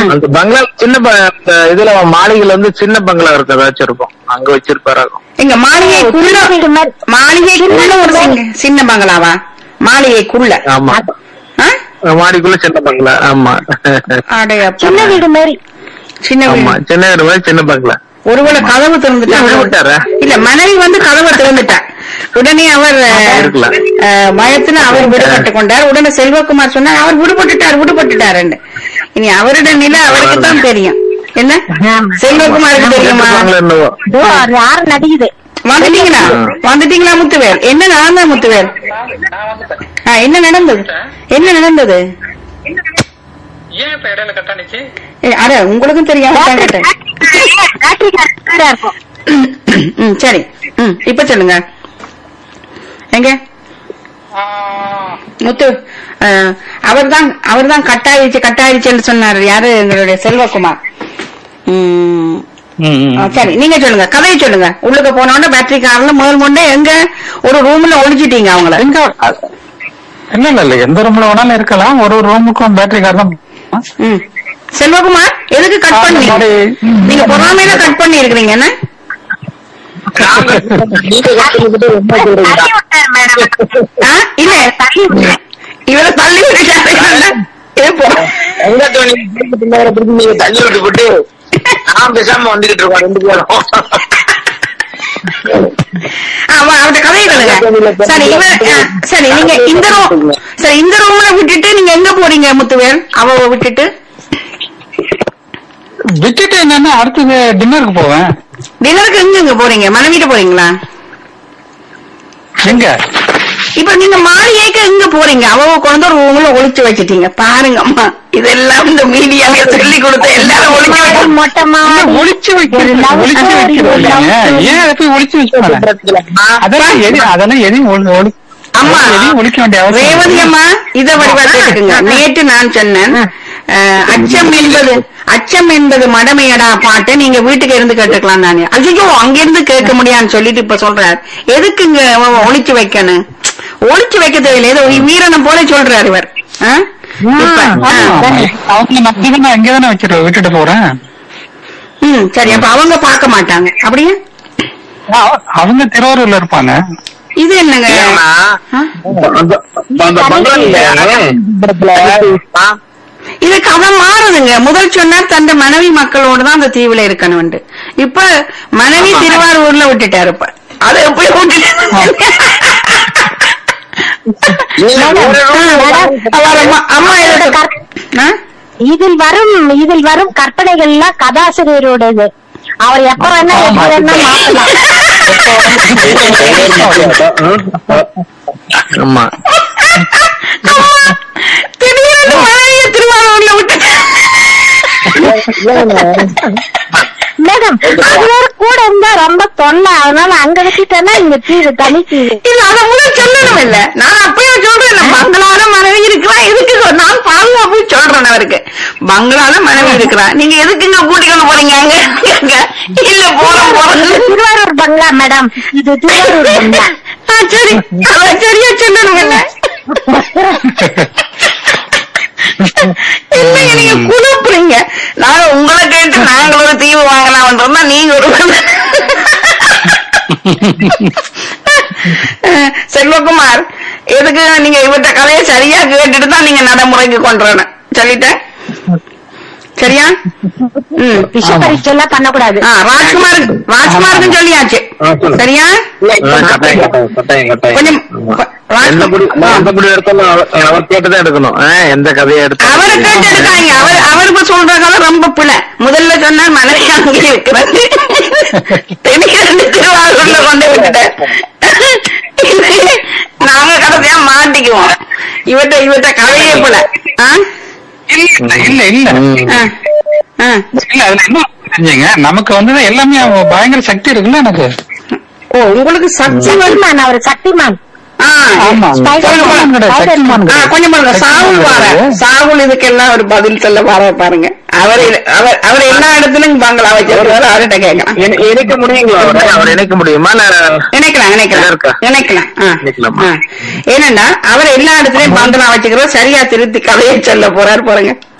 ம். அந்த பங்களா சின்ன ப- அந்த இதுல மாளிகையில வந்து சின்ன பங்களா இருக்கு ஏதாச்சும் இருக்கும் அங்க வச்சிருப்பாராகும் எங்க மாளிகைக்குள்ள சின்ன வீடு மாதிரி. மாளிகைக்குள்ள ஒரு சின்ன சின்ன பங்களாவா மாளிகைக்குள்ள ஆமா ஆ? மாடிக்குள்ள சின்ன பங்களா ஆமா அடே அப்பா. சின்ன வீடு மாதிரி சின்ன ஆமா வீடு சின்ன வீடு மாதிரி சின்ன பங்களா ஒருவேளை கதவு திறந்துட்டாங்க ஏன் விட்டாரா? இல்ல மனைவி வந்து கதவை திறந்துட்டா உடனே அவர் அஹ், இருக்கலாம். அஹ், பயத்துல அவர் விடுபட்டு கொண்டார் உடனே செல்வகுமார் சொன்னார் அவர் விடுபட்டுட்டார் விடுபட்டுட்டாருன்னு இனி அவருடைய நிலை அவருக்கு தான் தெரியும் என்ன செல்வகுமாருக்கு தெரியுமா பங்களா என்னவோ இதோ அது யாரு நடிக்குது வந்துட்டீங்களா வந்துட்டீங்களா முத்துவேல் என்ன நடந்தது முத்துவேல் ஆ, என்ன நடந்தது என்ன நடந்தது ஏன் இப்ப இடையில கட்டாணிச்சு ஏ, அட உங்களுக்கும் தெரியாம தான் கேட்டேன். பேட்டரி கரெக்டா இருக்கும் ம் சரி ம் இப்ப சொல்லுங்க எங்க முத்து அவர் தான் அவர் தான் கட்டாயிடுச்சு கட்டாயிடுச்சுன்னு சொன்னாரு யாரு எங்களுடைய செல்வகுமார் ம், ஆ, சரி நீங்க சொல்லுங்க கதையை சொல்லுங்க உள்ளுக்கு போனோட பேட்டரி கார்ல முதல் முன்னே எங்க ஒரு ரூம்ல ஒளிச்சிட்டீங்க அவங்கள எங்க இல்ல இல்ல இல்ல எந்த ரூம்ல வேணாலும் இருக்கலாம் ஒரு ஒரு ரூமுக்கும் பேட்டரி கார்டு தான் ம். செல்வகுமார் எதுக்கு கட் ஆ, பண்ணி இந்த மாதிரி- நீங்க பொறாமையில கட் பண்ணி இருக்கிறீங்க என்ன நீங்க கத்துக்கிட்டு ரொம்ப சொல்றீங்க. தள்ளி விட்டாரு மேடம் ஆ? இல்ல தள்ளி விட்டாரு இவரை தள்ளி விட்டுட்டாரு இது போ எங்க தோனி பின்னாடி பிடிச்சி நீங்க தள்ளி விட்டு போட்டு நான் பேசாம வந்துகிட்டு இருக்கோம் ரெண்டு பேரும் ஆமா அவர்ட்ட கதையை கேளுங்க சரி இவர் ஆ, சரி நீங்க இந்த ரூம் சரி இந்த ரூம்ல விட்டுட்டு நீங்க எங்க போறீங்க முத்துவேல் அவ விட்டுட்டு விட்டுட்டு என்னன்னா அடுத்தது டின்னருக்கு போவேன் டின்னருக்கு எங்க எங்க போறீங்க மனைவிட்டு போறீங்களா எங்க இப்ப நீங்க மாளிகைக்கு எங்க போறீங்க அவ கொண்டு ஒரு ரூம்ல ஒளிச்சு வச்சிட்டீங்க பாருங்க அம்மா இதெல்லாம் இந்த மீடியால சொல்லி கொடுத்த எல்லாரும் ஒளிச்சு வச்சு மொட்டை இல்ல, மாடி ஒளிச்சு வைக்கிறது ஒரு love ஒளிச்சு story, வைக்கிறது ஒரு love இல்லைங்க. story. ஏன் அதை போய் ஒளிச்சு வைப்பாங்க அதெல்லாம் எது அதெல்லாம் எதையும் ஒளி- ஒளி- அம்மா எதையும் ஒழிக்க வேண்டிய அவசியம் இல்லை. ரேவதி அம்மா இத வடிவா கேட்டுக்குங்க நேற்று நான் சொன்னேன் அஹ், அச்சம் என்பது அச்சம் என்பது மடமையடா பாட்டை நீங்க வீட்டுக்கு இருந்து கேட்டுக்கலாம் நானு ஐயோ அங்கிருந்து கேட்க முடியாதுன்னு சொல்லிட்டு இப்ப சொல்றாரு எதுக்குங்க அவ ஒளிச்சு வைக்கணும் ஒளிச்சு வைக்க தேவையில்லை ஏதோ வீரனை போல சொல்றாரு இவர் ஆ? இப்ப, ஆமா, ஆ. ஆமா. அவங்க நம்பி நான் இங்கே தானே வச்சுட்டு விட்டுட்டு போறேன் ம் சரி அப்ப அவங்க பார்க்க மாட்டாங்க அப்படியே அ- அவங்க திருவாரூர்ல இருப்பாங்க இது என்னங்க ஏன்னா, ஆ? அந்த- அந்த பங்களா இல்ல இது கதை மாறுதுங்க முதல் சொன்னார் தந்த மனைவி மக்களோட தான் அந்த தீவுல இருக்கணும் இப்ப மனைவி ஆமா. திருவாரூர்ல விட்டுட்டாரு இப்ப அதை எப்படி விட்டுட்டு அவர் அம்மா அம்மா அதோட இதை- கற்ப- ஆ? இதில் வரும் இதில் வரும் கற்பனைகள் எல்லாம் கதாசிரியரோடது அவர் எப்ப வேணா ஆமா. எப்படி வேணா மாத்தலாம் ஆமா அம்மா, திடீர்னு மனைவியை திருவாரூர்ல விட்டு மேடம் அது வேற கூட இருந்தா ரொம்ப தொல்லை அதனால அங்க வச்சுட்டேன்னா இங்க தீவு தனி தீவு இல்ல அத முதல் சொல்லணும் இல்ல நான் அப்பயே சொல்றேன் நான் பங்களால மனைவி இருக்கிறா எதுக்கு சொ- நான் பாதுகாப்பு சொல்றேன் அவருக்கு பங்களால மனைவி இருக்கிறா நீங்க எதுக்குங்க கூட்டிக்கொண்டு போறீங்க அங்க அங்க? இல்ல போறோம் இது போறோம் திருவாரூர் பங்களா மேடம் இது திருவாரூர் பங்களா ஆ, சரி அதான் சரியா சொல்லணும் இல்ல இல்லைங்க நீங்க குழப்புறீங்க நாங்க உங்களை கேட்டு நாங்கள் ஒரு தீவு வாங்கலாம்ன்றோம்னா நீங்க ஒரு அஹ், செல்வகுமார் எதுக்கு நீங்க இவர்கிட்ட கதையை சரியா கேட்டுட்டு தான் நீங்க நடைமுறைக்கு கொண்டு வரணும் சொல்லிட்டேன் சரியா ம் விஷ பரீட்சை எல்லாம் பண்ணக்கூடாது ஆ ராஜ்குமாருக்கு ராஜ்குமாருக்கும் சொல்லியாச்சு ஆ, சொல்லுங்க. சரியா கட்டாயம் கட்டாயம் கட்டாயம் கட்டாயம் கொஞ்சம் ஆமா. ராஜ்- எந்த முடி எந்த முடி எடுத்தாலும் அவர் அவர் கேட்டுதான் எடுக்கணும் ஆ, எந்த கதையை அவரை எடுத்தாலும் கேட்டு எடுக்காங்க அவர் அவர் இப்ப சொல்ற கதை ரொம்ப பிள்ளை முதல்ல சொன்னா மனைவி அங்கே இருக்கிறது எனக்கு ரெண்டு திருவாரூர்ல கொண்டு விட்டுட்டேன் நாங்க கடைசியா மாட்டிக்குவோம் இவட்ட இவட்ட கதையே போல ஆ? இல்ல இல்ல இல்ல ம். ஆ. ஆ. இல்ல அதுல என்ன தெரிஞ்சுங்க நமக்கு வந்து எல்லாமே பயங்கர சக்தி இருக்குல்ல எனக்கு ஓ உங்களுக்கு சக்தி வந்து சக்திமான் அவர் சக்திமான் ஆ. ஆமா ஸ்பைடர்மேன் கிடையாது, ஸ்பைடர்மேன் ஆ, கிடையாது. கொஞ்சம் பாருங்க சாகுல் வார சாகுல் இதுக்கெல்லாம் ஒரு பதில் சொல்ல வர பாருங்க அவர் இது- அவர் அவர் எல்லா இடத்துலயும் பங்களா வச்சிருக்காரு அவர்கிட்ட கேட்கலாம் இணை- இணைக்க முடியுங்களா அவரை அவர் இணைக்க முடியுமா இல்ல நினைக்கலாம் நினைக்கலாம் இருக்கா? நினைக்கலாம் ஆ. நினைக்கலாமா? ஆ. ஏனண்டா அவர் எல்லா இடத்துலயும் பங்களா வச்சுக்கிறோம் சரியா திருத்தி கதையை சொல்ல போறாரு பாருங்க